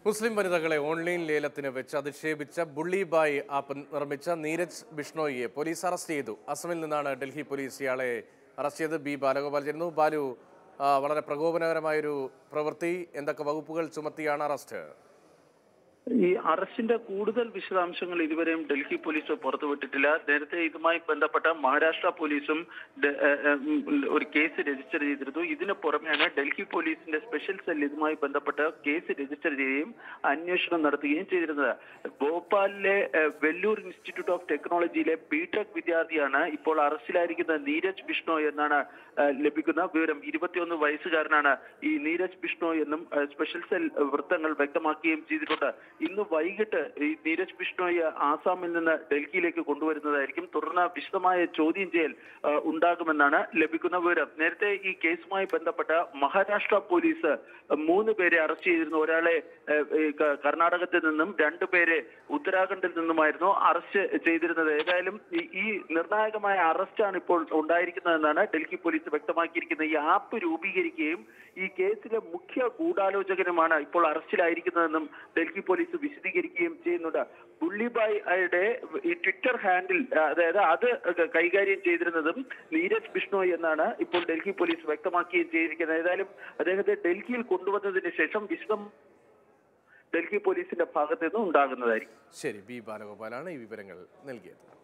മുസ്ലിം വനിതകളെ ഓൺലൈൻ ലേലത്തിന് വെച്ച് അധിക്ഷേപിച്ച bully bye app നിർമ്മിച്ച നീരജ് ബിഷ്ണോയിയെ പോലീസ് അറസ്റ്റ് ചെയ്തു അസമിൽ നിന്നാണ് ഡൽഹി പോലീസ് ഇയാളെ അറസ്റ്റ് ചെയ്ത് ബി ബാലഗോപാൽ ചേരുന്നു ബാലു ആ, വളരെ പ്രകോപനകരമായൊരു പ്രവൃത്തി എന്തൊക്കെ വകുപ്പുകൾ ചുമത്തിയാണ് അറസ്റ്റ് ഈ അറസ്റ്റിന്റെ കൂടുതൽ വിശദാംശങ്ങൾ ഇതുവരെയും ഡൽഹി പോലീസ് പുറത്തുവിട്ടിട്ടില്ല നേരത്തെ ഇതുമായി ബന്ധപ്പെട്ട മഹാരാഷ്ട്ര പോലീസും ഡ- ഏഹ് ഏഹ് ഒരു കേസ് രജിസ്റ്റർ ചെയ്തിരുന്നു ഇതിന് പുറമെയാണ് ഡൽഹി പോലീസിന്റെ സ്പെഷ്യൽ സെൽ ഇതുമായി ബന്ധപ്പെട്ട കേസ് രജിസ്റ്റർ ചെയ്യുകയും അന്വേഷണം നടത്തുകയും ചെയ്തിരുന്നത് ഭോപ്പാലിലെ ഏഹ് വെല്ലൂർ ഇൻസ്റ്റിറ്റ്യൂട്ട് ഓഫ് ടെക്നോളജിയിലെ ബിടെക് വിദ്യാർത്ഥിയാണ് ഇപ്പോൾ അറസ്റ്റിലായിരിക്കുന്ന നീരജ് ബിഷ്ണോയ് എന്നാണ് ഏഹ് ലഭിക്കുന്ന വിവരം ഇരുപത്തിയൊന്ന് വയസ്സുകാരനാണ് ഈ നീരജ് ബിഷ്ണോയ് എന്നും ഏഹ് സ്പെഷ്യൽ സെൽ വൃത്തങ്ങൾ വ്യക്തമാക്കുകയും ചെയ്തിട്ടുണ്ട് ഇന്ന് വൈകിട്ട് ഈ നീരജ് ബിഷ്ണോയെ ആസാമിൽ നിന്ന് ഡൽഹിയിലേക്ക് കൊണ്ടുവരുന്നതായിരിക്കും തുടർന്ന് വിശദമായ ചോദ്യം ചെയ്യൽ ഏഹ് ഉണ്ടാകുമെന്നാണ് ലഭിക്കുന്ന വിവരം നേരത്തെ ഈ കേസുമായി ബന്ധപ്പെട്ട മഹാരാഷ്ട്ര പോലീസ് മൂന്ന് പേരെ അറസ്റ്റ് ചെയ്തിരുന്നു ഒരാളെ ഏഹ്, ഈ ക- കർണാടകത്തിൽ നിന്നും രണ്ടുപേരെ ഉത്തരാഖണ്ഡിൽ നിന്നുമായിരുന്നു അറസ്റ്റ് ചെയ്തിരുന്നത് ഏതായാലും ഈ- ഈ നിർണായകമായ അറസ്റ്റാണ് ഇപ്പോൾ ഉണ്ടായിരിക്കുന്നതെന്നാണ് ഡൽഹി പോലീസ് വ്യക്തമാക്കിയിരിക്കുന്നത് ഈ ആപ്പ് രൂപീകരിക്കുകയും ഈ കേസിലെ മുഖ്യ ഗൂഢാലോചകനുമാണ് ഇപ്പോൾ അറസ്റ്റിലായിരിക്കുന്നതെന്നും ഡൽഹി പോലീസ് വിശദീകരിക്കുകയും ചെയ്യുന്നുണ്ട് ബുള്ളിബായിയുടെ ഈ ട്വിറ്റർ ഹാൻഡിൽ അതായത് അത് കൈകാര്യം ചെയ്തിരുന്നതും നീരജ് ബിഷ്ണോയ് എന്നാണ് ഇപ്പോൾ ഡൽഹി പോലീസ് വ്യക്തമാക്കുകയും ചെയ്തിരിക്കുന്നത് ഏതായാലും അദ്ദേഹത്തെ ഡൽഹിയിൽ കൊണ്ടുവന്നതിന് ശേഷം വിശദം ഡൽഹി പോലീസിന്റെ ഭാഗത്ത് നിന്ന് ഉണ്ടാകുന്നതായിരിക്കും ശരി ബി ബാലഗോപാലാണ് ഈ വിവരങ്ങൾ നൽകിയത്